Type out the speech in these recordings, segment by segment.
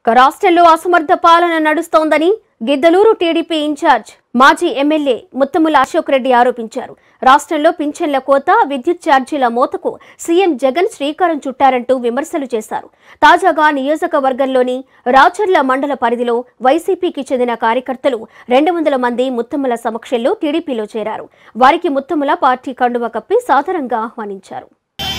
ఇక రాష్ట్రంలో అసమర్థ పాలన నడుస్తోందని గిద్దలూరు టీడీపీ ఇన్ఛార్జ్ మాజీ ఎమ్మెల్యే ముత్తముల అశోక్ రెడ్డి ఆరోపించారు రాష్ట్రంలో పింఛన్ల కోత విద్యుత్ ఛార్జీల మోతకు సీఎం జగన్ శ్రీకారం చుట్టారంటూ విమర్శలు చేశారు తాజాగా నియోజకవర్గంలోని రాచర్ల మండల పరిధిలో వైసీపీకి చెందిన కార్యకర్తలు రెండు వందల మంది ముత్తముల సమక్షంలో టీడీపీలో చేరారు వారికి ముత్తముల పార్టీ కండువ కప్పి సాదరంగా ఆహ్వానించారు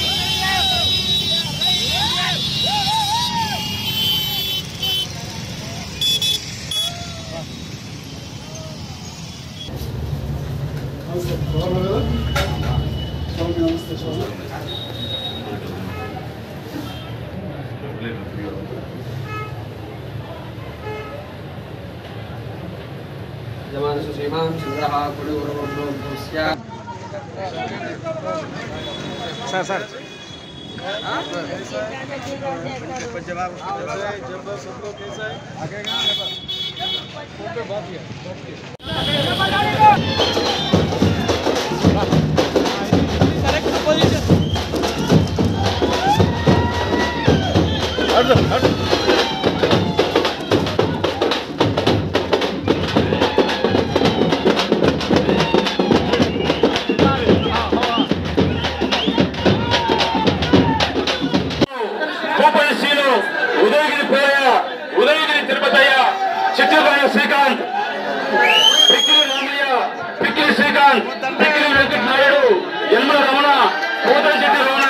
యజమానసు శ్రీమాన్ చంద్రః కుడిగురువుర్లోభూస్య కోపరిశీలు ఉదయగిరి పోయ ఉదయగిరి తిరుపతయ్య చిట్టుగాయ శ్రీకాంత్ పిక్కిలి రామయ్య పిక్కిలి శ్రీకాంత్ పిక్కిలి వెంకట నాయుడు ఎల్మ రమణ కోటశెట్టి రమణ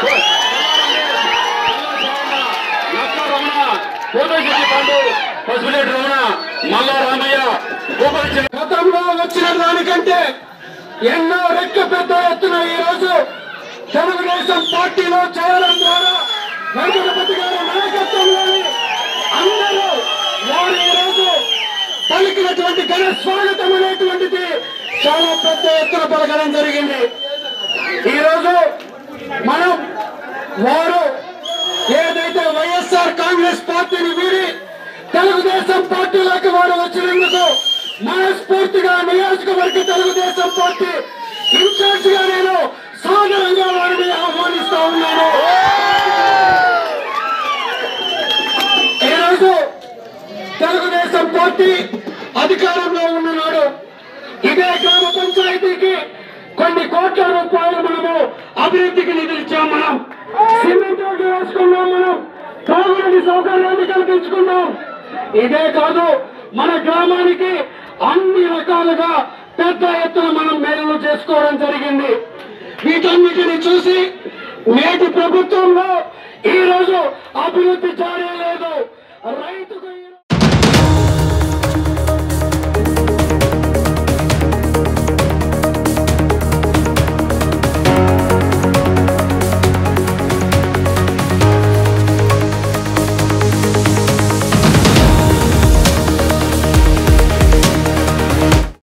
నక్క రమణ కోటశెట్టి పండు పసుపులేటి రమణ మల్లా రామయ్య కోపరిశీలు గతంలో వచ్చిన దానికంటే ఎన్నో రెక్క పెద్ద ఎత్తున ఈ రోజు తెలుగుదేశం పార్టీలో చేరడం ద్వారా వెంకటపతి గారి నాయకత్వంలోని అందరూ వారు ఈ రోజు పలికినటువంటి ఘన స్వాగతం అనేటువంటిది చాలా పెద్ద ఎత్తున పలకడం జరిగింది ఈ రోజు మనం వారు ఏదైతే వైఎస్ఆర్ కాంగ్రెస్ పార్టీని వీడి తెలుగుదేశం పార్టీలోకి వారు వచ్చినందుకు మనస్ఫూర్తిగా నియోజకవర్గ తెలుగుదేశం పార్టీ ఇన్ఛార్జ్ గా నేను సాధారణంగా వారిని ఆహ్వానిస్తా ఉన్నాను ఈరోజు తెలుగుదేశం పార్టీ అధికారంలో ఉన్ననాడు ఇదే గ్రామ పంచాయతీకి కొన్ని కోట్ల రూపాయలు మనము అభివృద్ధికి నిధులు ఇచ్చాం మనం సిమెంట్ రోడ్డు వేసుకున్నాం మనం తాగునీటి సౌకర్యాన్ని కల్పించుకున్నాం ఇదే కాదు మన గ్రామానికి అన్ని రకాలుగా పెద్ద ఎత్తున మనం మేలు చేసుకోవడం జరిగింది వీటన్నిటిని చూసి నేటి ప్రభుత్వంలో ఈ రోజు అభివృద్ధి జారీ లేదు రైతుకు